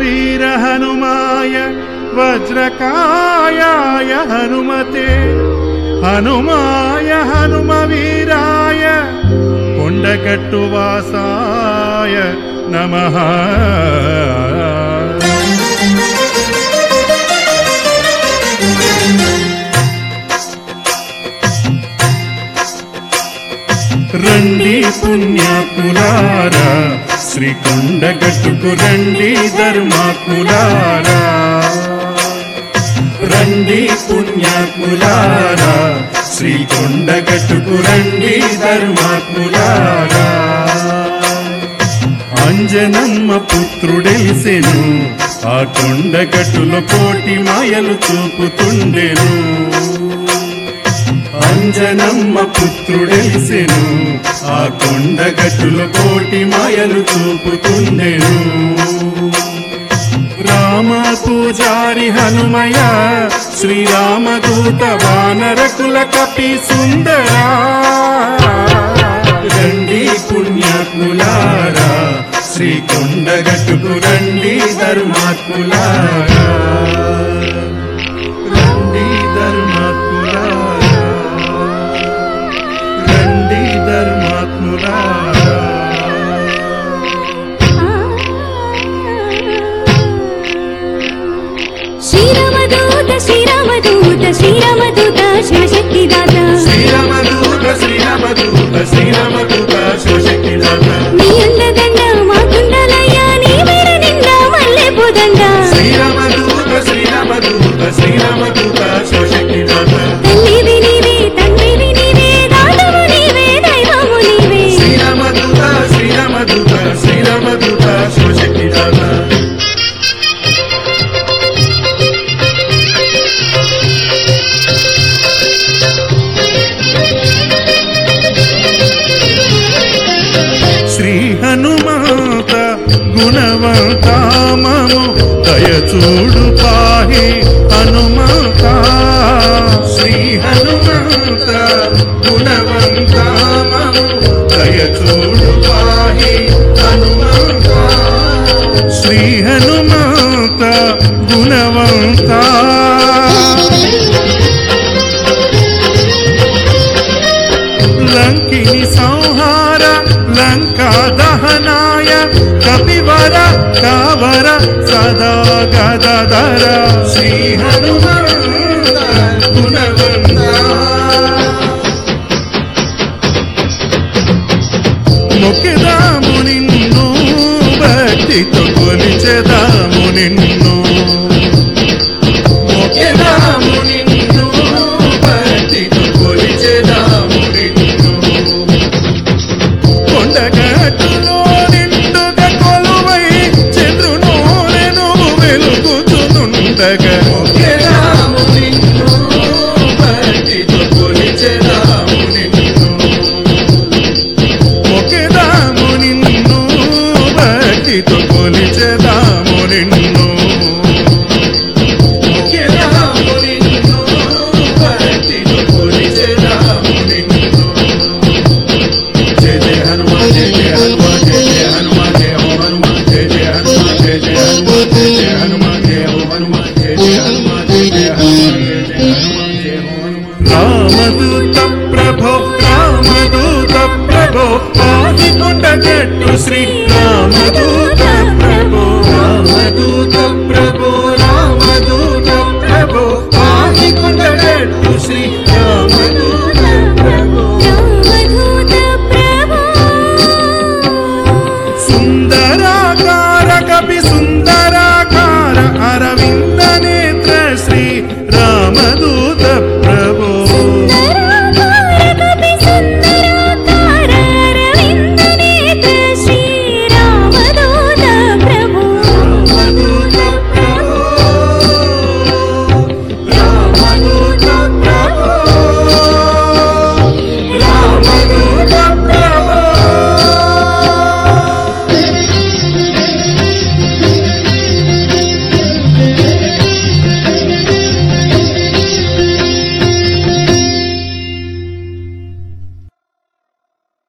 वीर हनुमाय वज्रकायाय हनुमते हनुमाय हनुमवीराय कुण्डकट्टुवासाय नमः రండి పుణ్యాత్ములారా శ్రీకొండగట్టుకు రండి ధర్మాత్ములారా రండి పుణ్యాత్ములారా శ్రీకొండగట్టుకు రండి ధర్మాత్ములారా అంజనమ్మ పుత్రుడెలిసెను ఆ కొండగట్టులో కోటి మాయలు చూపుతుండెను అంజనమ్మ పుత్రుడెలిసెను ఆ కొండగట్టులో కోటి మాయలు చూపుతుండెను రామ పూజారి హనుమయ శ్రీరామదూత వానరకుల కపి సుందరా రండి పుణ్యాత్ములారా శ్రీ కొండగట్టుకు రండి ధర్మాత్ములారా రండి ధర్మాత్ములారా రండి ధర్మాత్ములారా శ్రీరామదూత శ్రీరామదూత శ్రీరామదూత శివశక్తి దాత శ్రీరామదూత శ్రీరామదూత శ్రీరామదూత శివశక్తి దాత నీ అండదండ మాకుండాలయ్యా నీ మేర నిండా మల్లె పూదండ శ్రీరామదూత శ్రీరామదూత శ్రీరామదూత శివశక్తి దాత తల్లివి నీవే తండ్రివి నీవే దాతవు నీవే దైవము నీవే శ్రీరామదూత శ్రీరామదూత శ్రీరామదూత శివశక్తి దాత శ్రీ హనుమంత గుణవంతామము దయచూడు పాహి హనుమంత శ్రీ హనుమంత గుణవంతామము దయచూడు పాహి హనుమంత శ్రీ హనుమంత గుణవంత లంకిని సంహార లంకా దహనాయ కపివర కావర సదా గదధర శ్రీ హనుమంత గుణవంత మొక్కెదాము నిన్ను భక్తితో కొలిచెదాము నిన్ను మొక్కెదాము నిన్ను భక్తితో కొలిచెదాము నిన్ను కొండగట్టులో నిండుగా కొలువై చంద్రునోనెను వెలుగుచునుండగా మొక్కెదాము నిన్ను భక్తితో కొలిచెదాము నిన్ను మొక్కెదాము నిన్ను భక్తితో కొలిచెదాము నిన్ను మొక్కెదాము నిన్ను భక్తితో కొలిచెదాము నిన్ను జయ జయ హనుమాన్ జయ జయ హనుమాన్ జయ జయ హనుమాన్ జయ ఓ హనుమాన్ జయ జయ హనుమాన్ జయ జయ హనుమాన్ జయ జయ హనుమాన్ జయ ఓ హనుమాన్ జయ జయ హనుమాన్ జయ జయ హనుమాన్ జయ జయ హనుమాన్ జయ ఓ హనుమాన్ రామదూత ప్రభో రామదూత ప్రభో పాది కొండ చెట్టు శ్రీ రామదూత